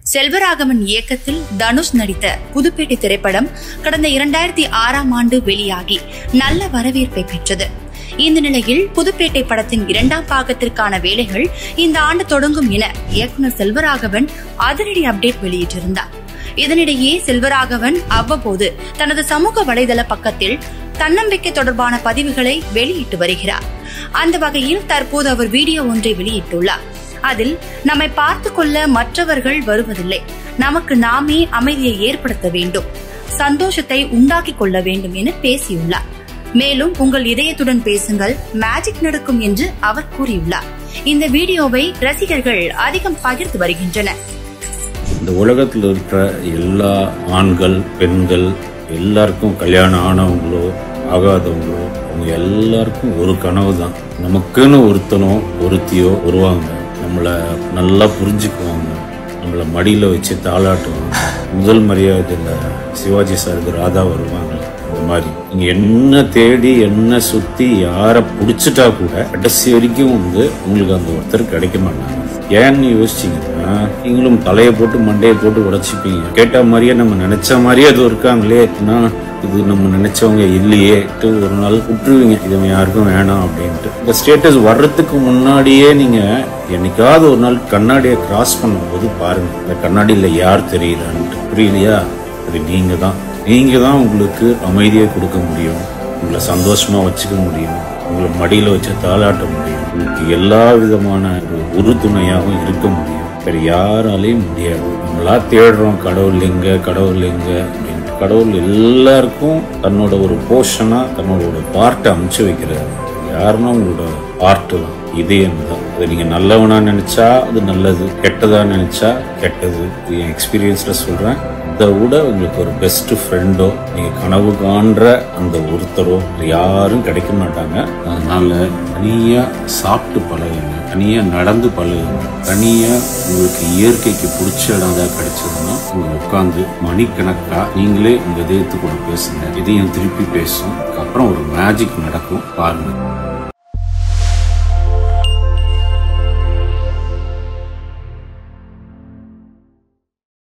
செல்வராகவன் இயக்கத்தில் தனுஷ் நடித்த புதுப்பேட்டை திரைப்படம் கடந்த இரண்டாயிரத்தி ஆறாம் ஆண்டு வெளியாகி நல்ல வரவேற்பை பெற்றது இந்த நிலையில் புதுப்பேட்டை படத்தின் இரண்டாம் பாகத்திற்கான வேலைகள் இந்த ஆண்டு தொடங்கும் என இயக்குனர் செல்வராகவன் அதிரடி அப்டேட் வெளியிட்டிருந்தார் இதனிடையே செல்வராகவன் அவ்வப்போது தனது சமூக வலைதள பக்கத்தில் தன்னம்பிக்கை தொடர்பான பதிவுகளை வெளியிட்டு வருகிறார் அந்த வகையில் தற்போது அவர் வீடியோ ஒன்றை வெளியிட்டுள்ளார் அதில் நம்மை பார்த்து கொள்ள மற்றவர்கள் வருவதில்லை நமக்கு நாமே அமைதியை ஏற்படுத்த வேண்டும் சந்தோஷத்தை உண்டாக்கிக் கொள்ள வேண்டும் என பேசியுள்ளார் மேலும் உங்கள் இதயத்துடன் பேசுங்கள் மேஜிக் நடக்கும் என்று அவர் கூறியுள்ளார் இந்த வீடியோவை ரசிகர்கள் அதிகம் பகிர்ந்து வருகின்றனர் இந்த உலகத்தில் இருக்கிற எல்லா ஆண்கள் பெண்கள் எல்லாருக்கும் கல்யாணம் ஆனவங்களோ ஆகாதவங்களோ அவங்க எல்லாருக்கும் ஒரு கனவு தான் நமக்குன்னு ஒருத்தனோ ஒருத்தியோ வருவாங்க நம்மளை நல்லா புரிஞ்சுக்குவாங்க நம்மளை மடியில் வச்சு தாளாட்டுவாங்க முதல் மரியாதையில் சிவாஜி சாருக்கு ராதா வருவாங்க அந்த மாதிரி நீங்க என்ன தேடி என்ன சுத்தி யாரை புடிச்சிட்டா கூட கடைசி வரைக்கும் வந்து உங்களுக்கு அந்த ஒருத்தர் கிடைக்க மாட்டாங்க ஏன்னு யோசிச்சீங்கன்னா நீங்களும் தலையை போட்டு மண்டையை போட்டு உடைச்சிப்பீங்க கேட்ட மாதிரியே நம்ம நினைச்ச மாதிரியே அது இருக்காங்களே நான் இது நம்ம நினைச்சவங்க இல்லையே ஒரு நாள் விட்டுருவீங்க இது யாருக்கும் வேணாம் அப்படின்ட்டு இந்த ஸ்டேட்டஸ் வர்றதுக்கு முன்னாடியே நீங்க என்னைக்காவது ஒரு நாள் கண்ணாடியை கிராஸ் பண்ணும்போது பாருங்க இந்த கண்ணாடியில யார் தெரியலான்ட்டு புரியலையா அது நீங்க தான் நீங்க தான் உங்களுக்கு அமைதியை கொடுக்க முடியும் உங்களை சந்தோஷமா வச்சுக்க முடியும் உங்களை மடியில வச்சு தாளாட்ட முடியும் உங்களுக்கு எல்லா விதமான ஒரு உறுதுணையாகவும் இருக்க முடியும் வேற யாராலையும் முடியாது நம்மளா தேடுறோம் கடவுள் எங்க கடவுள் எங்க அப்படின்ட்டு கடவுள் எல்லாருக்கும் தன்னோட ஒரு போர்ஷனா தன்னோட ஒரு பார்ட்டை அமைச்சு வைக்கிறாரு யாருன்னா உங்களோட பார்ட்டு தான் இதயம் தான் அதை நீங்க நல்லவனா நினைச்சா அது நல்லது கெட்டதா நினைச்சா கெட்டது இது என் எக்ஸ்பீரியன்ஸ்ல சொல்றேன் அதை விட உங்களுக்கு ஒரு பெஸ்ட் ஃப்ரெண்டோ நீங்க கனவு காண்ற அந்த ஒருத்தரோ யாரும் கிடைக்க மாட்டாங்க அதனால தனியா சாப்பிட்டு பழகுங்க தனியா நடந்து பழகுங்க தனியா உங்களுக்கு இயற்கைக்கு பிடிச்ச இடம் ஏதாவது கிடைச்சதுன்னா உங்க உட்காந்து மணிக்கணக்கா நீங்களே உங்க இதயத்துக்கு கூட பேசுங்க இதயம் திருப்பி பேசும் அப்புறம் ஒரு மேஜிக் நடக்கும் பாருங்க